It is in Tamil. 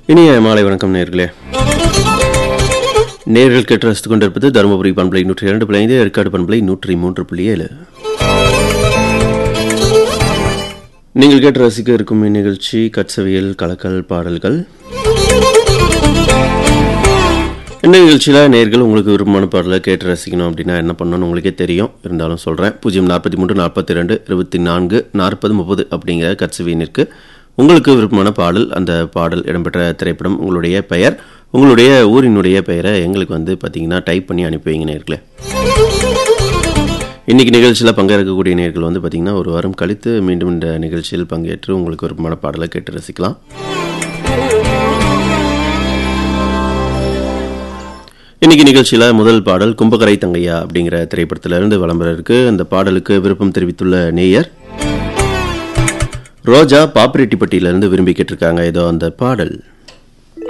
இனிய மாலை வணக்கம் நேர்களே நேர்கள் கேட்டு ரசித்துக் கொண்டிருப்பது தருமபுரி பண்பலை நூற்றி இரண்டு புள்ளி ஐந்து ஏற்காடு பண்பலை நூற்றி மூன்று புள்ளி ஏழு நீங்கள் கேட்டு ரசிக்க இருக்கும் இந்நிகழ்ச்சி கட்சவியல் கலக்கல் பாடல்கள் இந்த நிகழ்ச்சியில் நேர்கள் உங்களுக்கு விருப்பமான பாடலை கேட்டு ரசிக்கணும் அப்படின்னா என்ன பண்ணணும்னு உங்களுக்கே தெரியும் இருந்தாலும் சொல்கிறேன் பூஜ்ஜியம் நாற்பத்தி மூன்று நாற்பத்தி ரெண்டு இருபத்தி நான்கு நாற்பது முப்பது அப்படிங்கிற கட்சவியினிற்கு உங்களுக்கு விருப்பமான பாடல் அந்த பாடல் இடம்பெற்ற திரைப்படம் உங்களுடைய பெயர் உங்களுடைய ஊரினுடைய பெயரை எங்களுக்கு வந்து பார்த்தீங்கன்னா டைப் பண்ணி அனுப்பி வைங்க நேர்களே இன்னைக்கு நிகழ்ச்சியில் பங்கேற்கக்கூடிய நேர்கள் வந்து பார்த்தீங்கன்னா ஒரு வாரம் கழித்து மீண்டும் இந்த நிகழ்ச்சியில் பங்கேற்று உங்களுக்கு விருப்பமான பாடலை கேட்டு ரசிக்கலாம் இன்னைக்கு நிகழ்ச்சியில் முதல் பாடல் கும்பகரை தங்கையா அப்படிங்கிற திரைப்படத்திலிருந்து விளம்பரம் இருக்கு அந்த பாடலுக்கு விருப்பம் தெரிவித்துள்ள நேயர் ரோஜா பாப்பிரெட்டிப்பட்டியிலிருந்து விரும்பி கேட்டிருக்காங்க ஏதோ அந்த பாடல்